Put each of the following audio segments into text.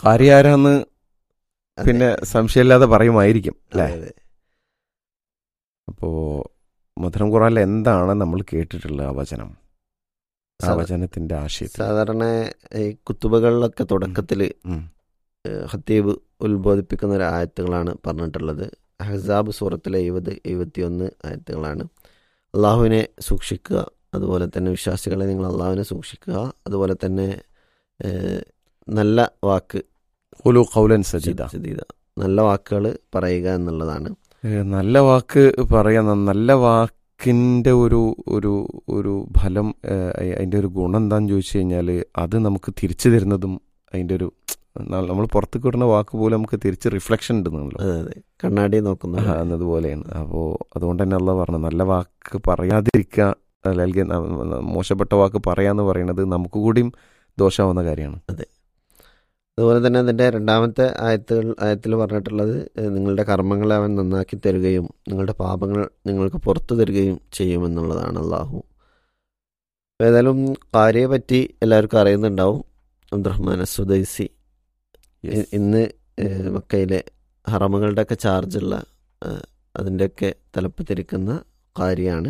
കാര്യം ആരാന്ന് അതെ. പിന്നെ സംശയമില്ലാതെ പറയുമായിരിക്കും അല്ലേ അതെ, അതെ. അപ്പോ മധുരം ഖുറാനിൽ എന്താണ് നമ്മൾ കേട്ടിട്ടുള്ള ആ വചനം ആ സാധാ- വചനത്തിന്റെ ആശയത്തിൽ സാധാരണ ഈ കുത്തുബകളിലൊക്കെ തുടക്കത്തിൽ ഉം. ഹത്തീബ് ഉത്ബോധിപ്പിക്കുന്ന ഒരു ആയത്തുകളാണ് പറഞ്ഞിട്ടുള്ളത് ഹസാബ് സൂറത്തിലെ എഴുപത് എഴുപത്തിയൊന്ന് ആയത്തുകളാണ് അള്ളാഹുവിനെ സൂക്ഷിക്കുക അതുപോലെ തന്നെ വിശ്വാസികളെ നിങ്ങൾ അള്ളാഹുവിനെ സൂക്ഷിക്കുക അതുപോലെ തന്നെ ഏഹ്, നല്ല വാക്ക് ഖുലു ഖൗലൻ സജീദ സജീദ നല്ല വാക്കുകൾ പറയുക എന്നുള്ളതാണ് ഏ, നല്ല വാക്ക് പറയാൻ നല്ല വാക്കിന്റെ ഒരു ഒരു ഒരു ഫലം ഏ, അതിന്റെ ഒരു ഗുണം എന്താന്ന് ചോദിച്ചു കഴിഞ്ഞാൽ അത് നമുക്ക് തിരിച്ചു തരുന്നതും അതിന്റെ ഒരു നമ്മൾ പുറത്തേക്ക് വിടുന്ന വാക്ക് പോലും നമുക്ക് തിരിച്ച് റിഫ്ലക്ഷൻ ഉണ്ടെന്നുള്ളൂ അതെ അതെ കണ്ണാടി നോക്കുന്നു ആ, എന്നതുപോലെയാണ് അപ്പോൾ അതുകൊണ്ട് തന്നെ അല്ല പറഞ്ഞു നല്ല വാക്ക് പറയാതിരിക്കുക അല്ലെങ്കിൽ ന- ന- മോശപ്പെട്ട വാക്ക് പറയാന്ന് പറയുന്നത് നമുക്ക് കൂടിയും ദോഷമാവുന്ന കാര്യമാണ് അതുപോലെ തന്നെ അതിൻ്റെ രണ്ടാമത്തെ ആയത്തുകൾ ആയത്തിൽ പറഞ്ഞിട്ടുള്ളത് ഏഹ്, നിങ്ങളുടെ കർമ്മങ്ങളെ അവൻ നന്നാക്കി തരികയും നിങ്ങളുടെ പാപങ്ങൾ നിങ്ങൾക്ക് പുറത്തു തരികയും ചെയ്യുമെന്നുള്ളതാണ് അള്ളാഹു അപ്പോൾ ഏതായാലും കാര്യയെ പറ്റി എല്ലാവർക്കും അറിയുന്നുണ്ടാവും അബ്ദുറഹ്മാൻ അസുദൈസി ഇ- ഇന്ന് ഏഹ്, മക്കയിലെ ഹറമുകളുടെയൊക്കെ ചാർജുള്ള ഏഹ്, അതിൻ്റെയൊക്കെ തലപ്പത്തിരിക്കുന്ന കാര്യമാണ്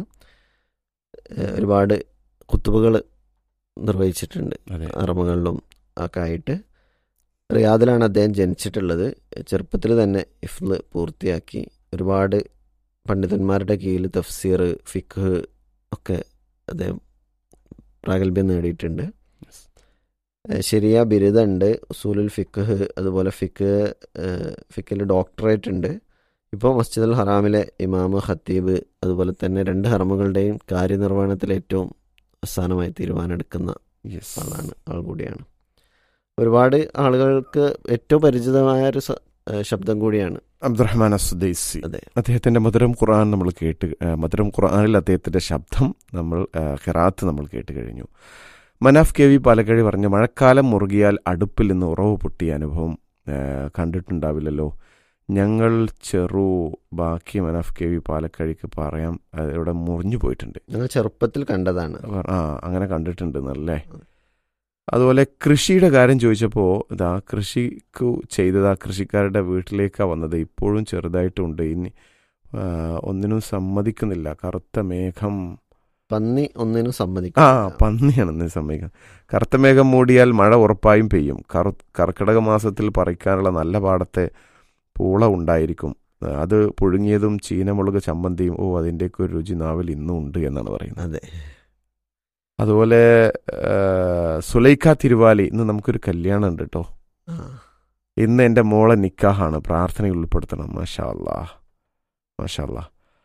ഏഹ്, ഒരുപാട് കുത്തുബുകൾ നിർവഹിച്ചിട്ടുണ്ട് അതെ അറമുകളിലും ഒക്കെ ആയിട്ട് റിയാദിലാണ് അദ്ദേഹം ജനിച്ചിട്ടുള്ളത് ചെറുപ്പത്തിൽ തന്നെ ഇഫ്ല് പൂർത്തിയാക്കി ഒരുപാട് പണ്ഡിതന്മാരുടെ കീഴിൽ തഫ്സീർ ഫിഖ് ഒക്കെ അദ്ദേഹം പ്രാഗൽഭ്യം നേടിയിട്ടുണ്ട് Yes. ഏഹ് ശരിയ ബിരുദമുണ്ട് ഉസൂലുൽ ഫിഖ് അതുപോലെ ഫിഖ് ഫിഖിൽ ഡോക്ടറേറ്റ് ഉണ്ട് ഇപ്പോൾ മസ്ജിദുൽ ഹറാമിലെ ഇമാമ് ഖത്തീബ് അതുപോലെ തന്നെ രണ്ട് ഹറമുകളുടെയും കാര്യനിർവഹണത്തിൽ ഏറ്റവും അവസാനമായി തീരുമാനമെടുക്കുന്ന യെസ് ആളാണ് ആൾ കൂടിയാണ് ഒരുപാട് ആളുകൾക്ക് ഏറ്റവും പരിചിതമായ ഒരു സ- ഏഹ് ശബ്ദം കൂടിയാണ് അബ്ദുറഹ്മാൻ അസുദൈസി അതെ അദ്ദേഹത്തിന്റെ മധുരം ഖുർആൻ നമ്മൾ കേട്ട് ആ, മധുരം ഖുർആനിൽ അദ്ദേഹത്തിന്റെ ശബ്ദം നമ്മൾ ഖിറാത്ത് നമ്മൾ കേട്ട് കഴിഞ്ഞു മനാഫ് കെ വി പാലക്കഴി പറഞ്ഞ മഴക്കാലം മുറുകിയാൽ അടുപ്പിൽ നിന്ന് ഉറവ് പൊട്ടിയ അനുഭവം ആ, കണ്ടിട്ടുണ്ടാവില്ലല്ലോ ഞങ്ങൾ ചെറു ബാക്കി മനാഫ് കെ വി പാലക്കഴിക്ക് പറയാം അത് ഇവിടെ മുറിഞ്ഞു പോയിട്ടുണ്ട് ഞങ്ങൾ ചെറുപ്പത്തിൽ കണ്ടതാണ് അവർ- ആ അങ്ങനെ കണ്ടിട്ടുണ്ട് നല്ലേ അതുപോലെ കൃഷിയുടെ കാര്യം ചോദിച്ചപ്പോൾ ഇതാ കൃഷിക്ക് ചെയ്തത് ആ കൃഷിക്കാരുടെ വീട്ടിലേക്കാണ് വന്നത് ഇപ്പോഴും ചെറുതായിട്ടുണ്ട് ഇനി ആ, ഒന്നിനും സമ്മതിക്കുന്നില്ല കറുത്ത മേഘം പന്നി ഒന്നിനും ആ സമ്മതിക്കും പന്നിയാണെന്ന് സമ്മതിക്കുന്നത് കറുത്ത മേഘം മൂടിയാൽ മഴ ഉറപ്പായും പെയ്യും കറു കർക്കിടക മാസത്തിൽ പറിക്കാനുള്ള നല്ല പാടത്തെ പൂള ഉണ്ടായിരിക്കും അത് പുഴുങ്ങിയതും ചീനമുളക് ചമ്മന്തിയും ഓ അതിൻ്റെയൊക്കെ ഒരു രുചി നാവിൽ ഇന്നും ഉണ്ട് എന്നാണ് പറയുന്നത് അതെ അതുപോലെ ആ, സുലൈഖ തിരുവാലി ഇന്ന് നമുക്കൊരു കല്യാണം ഉണ്ട് കേട്ടോ ആ. ഇന്ന് എൻ്റെ മോളെ നിക്കാഹാണ് പ്രാർത്ഥനയിൽ ഉൾപ്പെടുത്തണം മാഷാ അല്ലാ മാഷാ അല്ലാ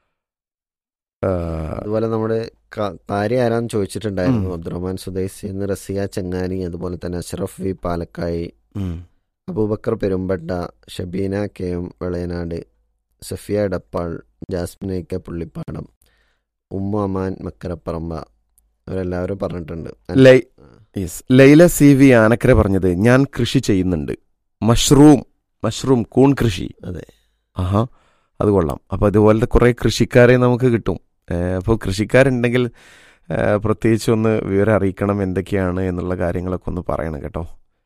ആ, അതുപോലെ നമ്മുടെ ക- കാര്യം ആരാന്ന് ചോദിച്ചിട്ടുണ്ടായിരുന്നു ഉം. അബ്ദുറഹ്മാൻ സുദൈസി എന്ന് റസിയ ചെങ്ങാനി അതുപോലെ തന്നെ അഷറഫ് വി പാലക്കായി ഉം. Abubakar Perumbatta Shabeena K M Velayanad Safiya Dappal Jasmine K Pullippadam ഉമ്മ അമാൻ മക്കരപ്പറമ്പ അവരെല്ലാവരും പറഞ്ഞിട്ടുണ്ട് ലൈ- yes Laila C V Anakkara പറഞ്ഞത് ഞാൻ കൃഷി ചെയ്യുന്നുണ്ട് മഷ്റൂം മഷ്റൂം കൂൺ കൃഷി അതെ ആഹാ അത് കൊള്ളാം അപ്പോൾ അതുപോലത്തെ കുറേ കൃഷിക്കാരെ നമുക്ക് കിട്ടും അപ്പോൾ കൃഷിക്കാരുണ്ടെങ്കിൽ ഏ, പ്രത്യേകിച്ച് ഒന്ന് വിവരം അറിയിക്കണം എന്തൊക്കെയാണ് എന്നുള്ള കാര്യങ്ങളൊക്കെ ഒന്ന് പറയണം കേട്ടോ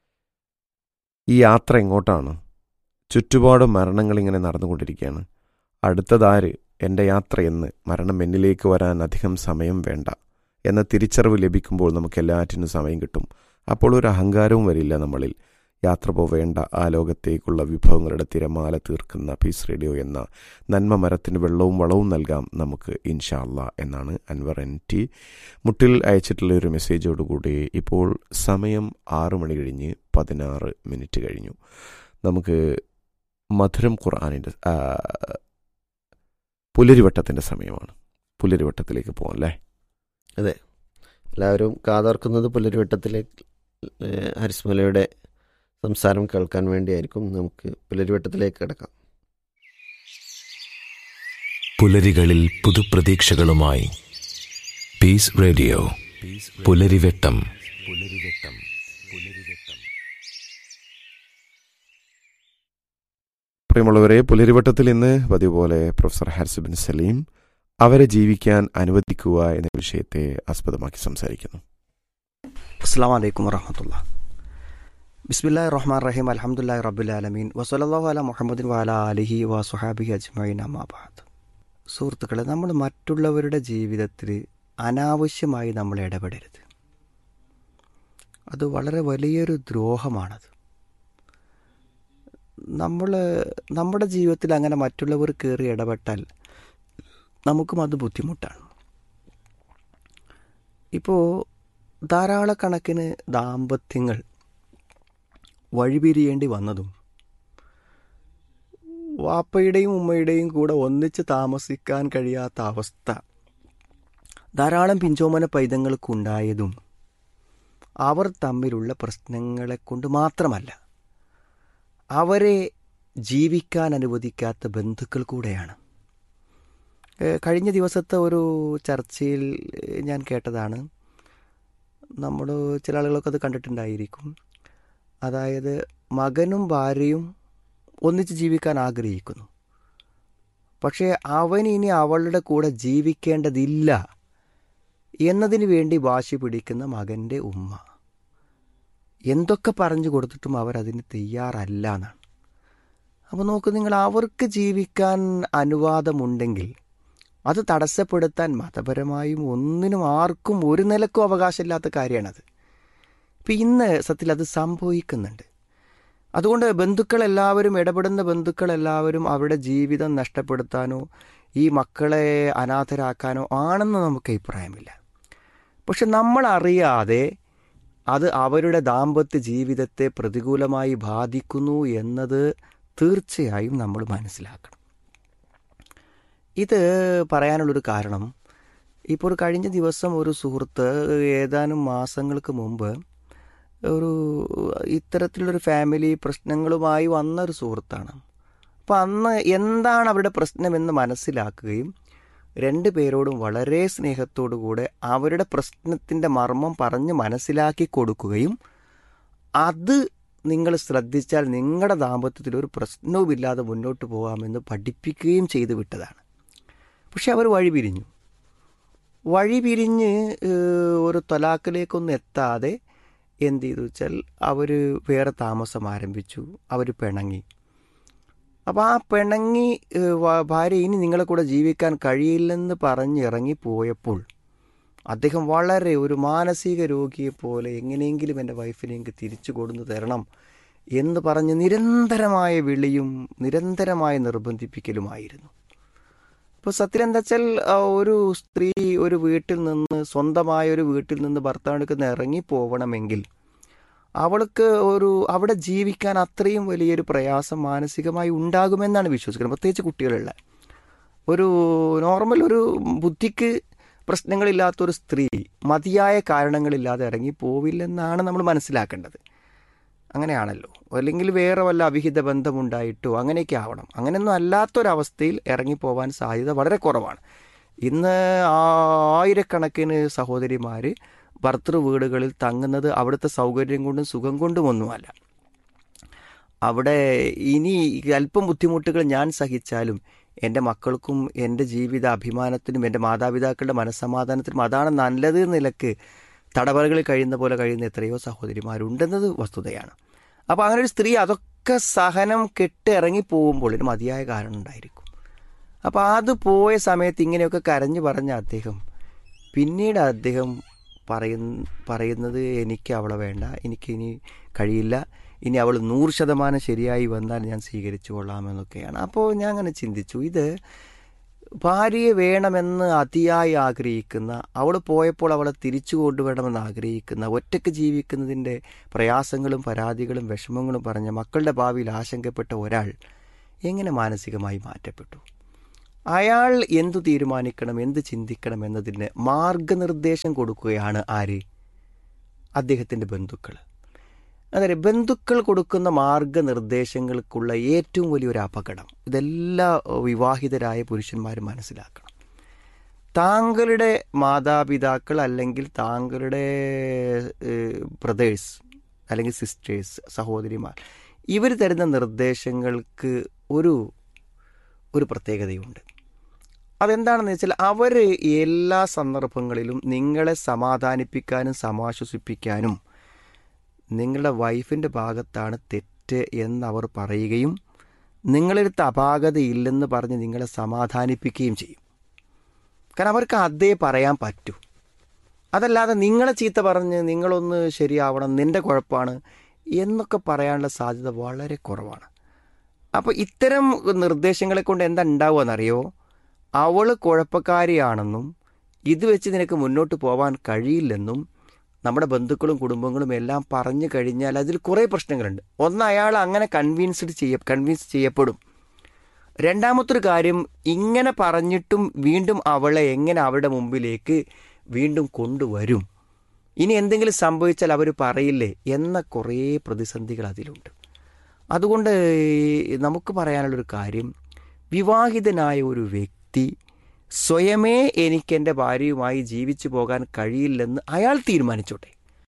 ഈ യാത്ര എങ്ങോട്ടാണ് ചുറ്റുപാട് മരണങ്ങൾ ഇങ്ങനെ നടന്നുകൊണ്ടിരിക്കുകയാണ് അടുത്തതാര് എൻ്റെ യാത്ര എന്ന് മരണം എന്നിലേക്ക് വരാൻ അധികം സമയം വേണ്ട എന്ന തിരിച്ചറിവ് ലഭിക്കുമ്പോൾ നമുക്ക് എല്ലാറ്റിനും സമയം കിട്ടും അപ്പോൾ ഒരു അഹങ്കാരവും വരില്ല നമ്മളിൽ യാത്ര പോവേണ്ട ആ ലോകത്തേക്കുള്ള വിഭവങ്ങളുടെ തിരമാല തീർക്കുന്ന പീസ് റേഡിയോ എന്ന നന്മ മരത്തിന് വെള്ളവും വളവും നൽകാം നമുക്ക് ഇൻഷാ അല്ലാ എന്നാണ് അൻവർ എൻ ടി മുട്ടിൽ അയച്ചിട്ടുള്ള ഒരു മെസ്സേജോടുകൂടി ഇപ്പോൾ സമയം ആറു മണി കഴിഞ്ഞ് പതിനാറ് മിനിറ്റ് കഴിഞ്ഞു നമുക്ക് മധുരം ഖുർആാനിൻ്റെ പുലരിവട്ടത്തിൻ്റെ സമയമാണ് പുലരിവട്ടത്തിലേക്ക് പോകാം അല്ലേ എല്ലാവരും കാതോർക്കുന്നത് പുലരിവട്ടത്തിലെ ഏഹ്, ഹരിസ്മലയുടെ സംസാരം കേൾക്കാൻ വേണ്ടിയായിരിക്കും നമുക്ക് പുലരിവട്ടത്തിലേക്ക് കിടക്കാം പുലരികളിൽ പുതുപ്രതീക്ഷകളുമായി പീസ് റേഡിയോ പുലരിവെട്ടം പുലരിവെട്ടം പുലരിവെട്ടം പ്രിയമുള്ളവരെ പുലരിവട്ടത്തിൽ ഇന്ന് പതിവ് പോലെ പ്രൊഫസർ ഹാരിസ് ബിൻ സലീം അവരെ ജീവിക്കാൻ അനുവദിക്കുക എന്ന വിഷയത്തെ ആസ്പദമാക്കി സംസാരിക്കുന്നു അസ്സാം വലൈക്കും വറഹമത്തുള്ള ബിസ്മില്ലാ റഹ്മാൻ റഹീം അലഹമുല്ലാ റബ്ബുലാലമീൻ വസലല്ലാഹു അല മുഹമ്മദിൻ വാല അലിഹി വ സുഹാബി അജ്മൈൻ അമ്മാബാദ് സുഹൃത്തുക്കളെ നമ്മൾ മറ്റുള്ളവരുടെ ജീവിതത്തിൽ അനാവശ്യമായി നമ്മൾ ഇടപെടരുത് അത് വളരെ വലിയൊരു ദ്രോഹമാണത് നമ്മൾ നമ്മുടെ ജീവിതത്തിൽ അങ്ങനെ മറ്റുള്ളവർ കയറി ഇടപെട്ടാൽ നമുക്കും അത് ബുദ്ധിമുട്ടാണ് ഇപ്പോൾ ധാരാളക്കണക്കിന് ദാമ്പത്യങ്ങൾ വഴിപിരിയേണ്ടി വന്നതും വാപ്പയുടെയും ഉമ്മയുടെയും കൂടെ ഒന്നിച്ച് താമസിക്കാൻ കഴിയാത്ത അവസ്ഥ ധാരാളം പിഞ്ചോമന പൈതങ്ങൾക്കുണ്ടായതും അവർ തമ്മിലുള്ള പ്രശ്നങ്ങളെ കൊണ്ട് മാത്രമല്ല അവരെ ജീവിക്കാൻ അനുവദിക്കാത്ത ബന്ധുക്കൾ കൂടെയാണ് ഏഹ് കഴിഞ്ഞ ദിവസത്തെ ഒരു ചർച്ചയിൽ ഞാൻ കേട്ടതാണ് നമ്മൾ ചില ആളുകളൊക്കെ അത് കണ്ടിട്ടുണ്ടായിരിക്കും അതായത് മകനും ഭാര്യയും ഒന്നിച്ച് ജീവിക്കാൻ ആഗ്രഹിക്കുന്നു പക്ഷേ അവൻ ഇനി അവളുടെ കൂടെ ജീവിക്കേണ്ടതില്ല എന്നതിന് വേണ്ടി വാശി പിടിക്കുന്ന മകൻ്റെ ഉമ്മ എന്തൊക്കെ പറഞ്ഞു കൊടുത്തിട്ടും അവരതിന് തയ്യാറല്ല എന്നാണ് അപ്പോൾ നോക്ക് നിങ്ങൾ അവർക്ക് ജീവിക്കാൻ അനുവാദമുണ്ടെങ്കിൽ അത് തടസ്സപ്പെടുത്താൻ മതപരമായും ഒന്നിനും ആർക്കും ഒരു നിലക്കും അവകാശമില്ലാത്ത കാര്യമാണത് ഇപ്പം ഇന്ന് സത്യത്തിൽ അത് സംഭവിക്കുന്നുണ്ട് അതുകൊണ്ട് ബന്ധുക്കളെല്ലാവരും ഇടപെടുന്ന ബന്ധുക്കളെല്ലാവരും അവരുടെ ജീവിതം നഷ്ടപ്പെടുത്താനോ ഈ മക്കളെ അനാഥരാക്കാനോ ആണെന്ന് നമുക്ക് അഭിപ്രായമില്ല പക്ഷെ നമ്മൾ അറിയാതെ അത് അവരുടെ ദാമ്പത്യ ജീവിതത്തെ പ്രതികൂലമായി ബാധിക്കുന്നു എന്നത് തീർച്ചയായും നമ്മൾ മനസ്സിലാക്കണം ഇത് പറയാനുള്ളൊരു കാരണം ഇപ്പോൾ ഒരു കഴിഞ്ഞ ദിവസം ഒരു സുഹൃത്ത് ഏതാനും മാസങ്ങൾക്ക് മുമ്പ് ഒരു ഇത്തരത്തിലുള്ളൊരു ഫാമിലി പ്രശ്നങ്ങളുമായി വന്നൊരു സുഹൃത്താണ് അപ്പം അന്ന് എന്താണ് അവരുടെ പ്രശ്നമെന്ന് മനസ്സിലാക്കുകയും രണ്ട് പേരോടും വളരെ സ്നേഹത്തോടു കൂടെ അവരുടെ പ്രശ്നത്തിൻ്റെ മർമ്മം പറഞ്ഞ് മനസ്സിലാക്കി കൊടുക്കുകയും അത് നിങ്ങൾ ശ്രദ്ധിച്ചാൽ നിങ്ങളുടെ ദാമ്പത്യത്തിൽ ഒരു പ്രശ്നവുമില്ലാതെ മുന്നോട്ട് പോകാമെന്ന് പഠിപ്പിക്കുകയും ചെയ്തു വിട്ടതാണ് പക്ഷെ അവർ വഴി പിരിഞ്ഞു വഴി പിരിഞ്ഞ് ഏഹ്, ഒരു തൊലാക്കിലേക്കൊന്നും എത്താതെ എന്ത് ചെയ്തു വെച്ചാൽ അവർ വേറെ താമസം ആരംഭിച്ചു അവർ പിണങ്ങി അപ്പോൾ ആ പിണങ്ങി ഏഹ്, വ- ഭാര്യ ഇനി നിങ്ങളെ കൂടെ ജീവിക്കാൻ കഴിയില്ലെന്ന് പറഞ്ഞ് ഇറങ്ങിപ്പോയപ്പോൾ അദ്ദേഹം വളരെ ഒരു മാനസിക രോഗിയെ പോലെ എങ്ങനെയെങ്കിലും എൻ്റെ വൈഫിനെ എനിക്ക് തിരിച്ചു കൊടുന്നു തരണം എന്ന് പറഞ്ഞ് നിരന്തരമായ വിളിയും നിരന്തരമായ നിർബന്ധിപ്പിക്കലുമായിരുന്നു ഇപ്പോൾ സത്യം എന്താ വെച്ചാൽ ആ, ഒരു സ്ത്രീ ഒരു വീട്ടിൽ നിന്ന് സ്വന്തമായ ഒരു വീട്ടിൽ നിന്ന് ഭർത്താവിനൊക്കെ ഇറങ്ങി പോവണമെങ്കിൽ അവൾക്ക് ഒരു അവിടെ ജീവിക്കാൻ അത്രയും വലിയൊരു പ്രയാസം മാനസികമായി ഉണ്ടാകുമെന്നാണ് വിശ്വസിക്കുന്നത് പ്രത്യേകിച്ച് കുട്ടികളുള്ള ഒരു നോർമൽ ഒരു ബുദ്ധിക്ക് പ്രശ്നങ്ങളില്ലാത്തൊരു സ്ത്രീ മതിയായ കാരണങ്ങളില്ലാതെ ഇറങ്ങി പോവില്ലെന്നാണ് നമ്മൾ മനസ്സിലാക്കേണ്ടത് അങ്ങനെയാണല്ലോ അല്ലെങ്കിൽ വേറെ വല്ല അവിഹിത ബന്ധമുണ്ടായിട്ടോ അങ്ങനെയൊക്കെ ആവണം അങ്ങനെയൊന്നും അല്ലാത്തൊരവസ്ഥയിൽ ഇറങ്ങിപ്പോവാൻ സാധ്യത വളരെ കുറവാണ് ഇന്ന് ആയിരക്കണക്കിന് സഹോദരിമാർ ഭർത്തൃ വീടുകളിൽ തങ്ങുന്നത് അവിടുത്തെ സൗകര്യം കൊണ്ടും സുഖം കൊണ്ടും ഒന്നുമല്ല അവിടെ ഇനി അല്പം ബുദ്ധിമുട്ടുകൾ ഞാൻ സഹിച്ചാലും എൻ്റെ മക്കൾക്കും എൻ്റെ ജീവിത അഭിമാനത്തിനും എൻ്റെ മാതാപിതാക്കളുടെ മനസ്സമാധാനത്തിനും അതാണ് നല്ലത് എന്ന നിലക്ക് തടവറകളിൽ കഴിയുന്ന പോലെ കഴിയുന്ന എത്രയോ സഹോദരിമാരുണ്ടെന്നത് വസ്തുതയാണ് അപ്പോൾ അങ്ങനെ ഒരു സ്ത്രീ അതൊക്കെ സഹനം കെട്ട് ഇറങ്ങി പോകുമ്പോൾ ഒരു മതിയായ കാരണം ഉണ്ടായിരിക്കും അപ്പോൾ അത് പോയ സമയത്ത് ഇങ്ങനെയൊക്കെ കരഞ്ഞു പറഞ്ഞ അദ്ദേഹം പിന്നീട് അദ്ദേഹം പറയുന്ന പറയുന്നത് എനിക്ക് അവളെ വേണ്ട എനിക്ക് ഇനി കഴിയില്ല ഇനി അവൾ നൂറ് ശതമാനം ശരിയായി വന്നാൽ ഞാൻ സ്വീകരിച്ചു കൊള്ളാമെന്നൊക്കെയാണ് അപ്പോൾ ഞാൻ അങ്ങനെ ചിന്തിച്ചു ഇത് ഭാര്യയെ വേണമെന്ന് അതിയായി ആഗ്രഹിക്കുന്ന അവൾ പോയപ്പോൾ അവളെ തിരിച്ചു കൊണ്ടുവരണമെന്ന് ആഗ്രഹിക്കുന്ന ഒറ്റയ്ക്ക് ജീവിക്കുന്നതിൻ്റെ പ്രയാസങ്ങളും പരാതികളും വിഷമങ്ങളും പറഞ്ഞ മക്കളുടെ ഭാവിയിൽ ആശങ്കപ്പെട്ട ഒരാൾ എങ്ങനെ മാനസികമായി മാറ്റപ്പെട്ടു അയാൾ എന്തു തീരുമാനിക്കണം എന്ത് ചിന്തിക്കണം എന്നതിന് മാർഗനിർദ്ദേശം കൊടുക്കുകയാണ് ആര് അദ്ദേഹത്തിൻ്റെ ബന്ധുക്കൾ അതെ ബന്ധുക്കൾ കൊടുക്കുന്ന മാർഗനിർദ്ദേശങ്ങൾക്കുള്ള ഏറ്റവും വലിയൊരു അപകടം ഇതെല്ലാ വിവാഹിതരായ പുരുഷന്മാരും മനസ്സിലാക്കണം താങ്കളുടെ മാതാപിതാക്കൾ അല്ലെങ്കിൽ താങ്കളുടെ ബ്രദേഴ്സ് അല്ലെങ്കിൽ സിസ്റ്റേഴ്സ് സഹോദരിമാർ ഇവർ തരുന്ന നിർദ്ദേശങ്ങൾക്ക് ഒരു ഒരു പ്രത്യേകതയുണ്ട് അതെന്താണെന്ന് വെച്ചാൽ അവർ എല്ലാ സന്ദർഭങ്ങളിലും നിങ്ങളെ സമാധാനിപ്പിക്കാനും സമാശ്വസിപ്പിക്കാനും നിങ്ങളുടെ വൈഫിൻ്റെ ഭാഗത്താണ് തെറ്റ് എന്നവർ പറയുകയും നിങ്ങളെടുത്ത് അപാകതയില്ലെന്ന് പറഞ്ഞ് നിങ്ങളെ സമാധാനിപ്പിക്കുകയും ചെയ്യും കാരണം അവർക്ക് അതേ പറയാൻ പറ്റൂ അതല്ലാതെ നിങ്ങളെ ചീത്ത പറഞ്ഞ് നിങ്ങളൊന്ന് ശരിയാവണം നിന്റെ കുഴപ്പമാണ് എന്നൊക്കെ പറയാനുള്ള സാധ്യത വളരെ കുറവാണ് അപ്പോൾ ഇത്തരം നിർദ്ദേശങ്ങളെ കൊണ്ട് എന്താ ഉണ്ടാവുകയെന്നറിയോ അവൾ കുഴപ്പക്കാരിയാണെന്നും ഇത് വെച്ച് നിനക്ക് മുന്നോട്ട് പോകാൻ കഴിയില്ലെന്നും നമ്മുടെ ബന്ധുക്കളും കുടുംബങ്ങളും എല്ലാം പറഞ്ഞു കഴിഞ്ഞാൽ അതിൽ കുറേ പ്രശ്നങ്ങളുണ്ട് ഒന്ന് അയാൾ അങ്ങനെ കൺവിൻസ്ഡ് ചെയ്യ കൺവിൻസ് ചെയ്യപ്പെടും രണ്ടാമത്തൊരു കാര്യം ഇങ്ങനെ പറഞ്ഞിട്ടും വീണ്ടും അവളെ എങ്ങനെ അവരുടെ മുമ്പിലേക്ക് വീണ്ടും കൊണ്ടുവരും ഇനി എന്തെങ്കിലും സംഭവിച്ചാൽ അവർ പറയില്ലേ എന്ന കുറേ പ്രതിസന്ധികൾ അതിലുണ്ട് അതുകൊണ്ട് ഈ നമുക്ക് പറയാനുള്ളൊരു കാര്യം വിവാഹിതനായ ഒരു വ്യക്തി സ്വയമേ എനിക്ക് എൻ്റെ ഭാര്യയുമായി ജീവിച്ചു പോകാൻ കഴിയില്ലെന്ന് അയാൾ തീരുമാനിച്ചോട്ടെ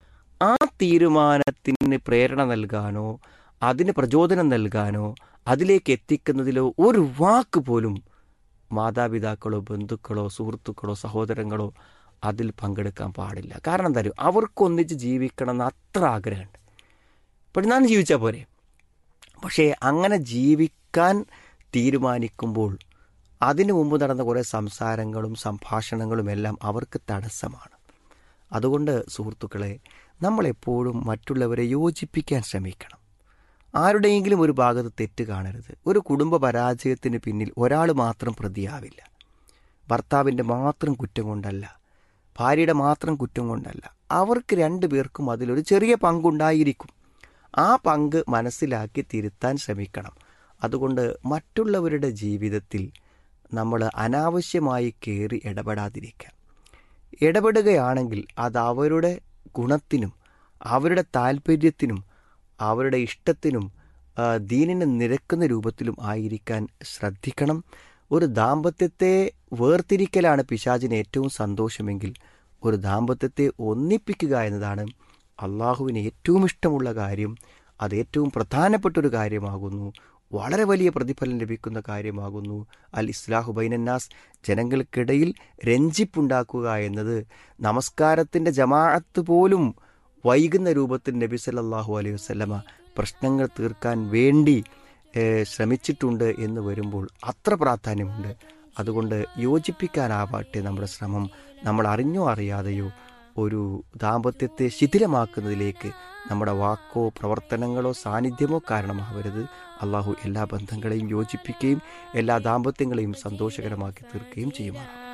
ആ തീരുമാനത്തിന് പ്രേരണ നൽകാനോ അതിന് പ്രചോദനം നൽകാനോ അതിലേക്ക് എത്തിക്കുന്നതിലോ ഒരു വാക്ക് പോലും മാതാപിതാക്കളോ ബന്ധുക്കളോ സുഹൃത്തുക്കളോ സഹോദരങ്ങളോ അതിൽ പങ്കെടുക്കാൻ പാടില്ല കാരണം എന്താ അറിയോ അവർക്കൊന്നിച്ച് ജീവിക്കണം എന്ന് അത്ര ആഗ്രഹമുണ്ട് പെടുന്നാൻ ജീവിച്ചാൽ പോരെ പക്ഷേ അങ്ങനെ ജീവിക്കാൻ തീരുമാനിക്കുമ്പോൾ അതിനു മുമ്പ് നടന്ന കുറേ സംസാരങ്ങളും സംഭാഷണങ്ങളും എല്ലാം അവർക്ക് തടസ്സമാണ് അതുകൊണ്ട് സുഹൃത്തുക്കളെ നമ്മളെപ്പോഴും മറ്റുള്ളവരെ യോജിപ്പിക്കാൻ ശ്രമിക്കണം ആരുടെയെങ്കിലും ഒരു ഭാഗത്ത് തെറ്റ് കാണരുത് ഒരു കുടുംബ പരാജയത്തിന് പിന്നിൽ ഒരാൾ മാത്രം പ്രതിയാവില്ല ഭർത്താവിൻ്റെ മാത്രം കുറ്റം കൊണ്ടല്ല ഭാര്യയുടെ മാത്രം കുറ്റം കൊണ്ടല്ല അവർക്ക് രണ്ടു പേർക്കും അതിലൊരു ചെറിയ പങ്കുണ്ടായിരിക്കും ആ പങ്ക് മനസ്സിലാക്കി തിരുത്താൻ ശ്രമിക്കണം അതുകൊണ്ട് മറ്റുള്ളവരുടെ ജീവിതത്തിൽ നമ്മൾ അനാവശ്യമായി കയറി ഇടപെടാതിരിക്കുക ഇടപെടുകയാണെങ്കിൽ അത് അവരുടെ ഗുണത്തിനും അവരുടെ താല്പര്യത്തിനും അവരുടെ ഇഷ്ടത്തിനും ആ, ദീനിന് നിരക്കുന്ന രൂപത്തിലും ആയിരിക്കാൻ ശ്രദ്ധിക്കണം ഒരു ദാമ്പത്യത്തെ വേർതിരിക്കലാണ് പിശാചിന് ഏറ്റവും സന്തോഷമെങ്കിൽ ഒരു ദാമ്പത്യത്തെ ഒന്നിപ്പിക്കുക എന്നതാണ് അള്ളാഹുവിന് ഏറ്റവും ഇഷ്ടമുള്ള കാര്യം അത് ഏറ്റവും പ്രധാനപ്പെട്ട ഒരു കാര്യമാകുന്നു വളരെ വലിയ പ്രതിഫലം ലഭിക്കുന്ന കാര്യമാകുന്നു അൽ ഇസ്ലാഹു ബൈനന്നാസ് ജനങ്ങൾക്കിടയിൽ രഞ്ജിപ്പുണ്ടാക്കുക എന്നത് നമസ്കാരത്തിൻ്റെ ജമാഅത്ത് പോലും വൈകുന്ന രൂപത്തിൽ നബി സല്ലല്ലാഹു അലൈഹി വസല്ലമ പ്രശ്നങ്ങൾ തീർക്കാൻ വേണ്ടി ഏഹ്, ശ്രമിച്ചിട്ടുണ്ട് എന്ന് വരുമ്പോൾ അത്ര പ്രാധാന്യമുണ്ട് അതുകൊണ്ട് യോജിപ്പിക്കാനാവാട്ടെ നമ്മുടെ ശ്രമം നമ്മൾ അറിഞ്ഞോ അറിയാതെയോ ഒരു ദാമ്പത്യത്തെ ശിഥിലമാക്കുന്നതിലേക്ക് നമ്മുടെ വാക്കോ പ്രവർത്തനങ്ങളോ സാന്നിധ്യമോ കാരണമാവരുത് അള്ളാഹു എല്ലാ ബന്ധങ്ങളെയും യോജിപ്പിക്കുകയും എല്ലാ ദാമ്പത്യങ്ങളെയും സന്തോഷകരമാക്കി തീർക്കുകയും ചെയ്യുമാണ്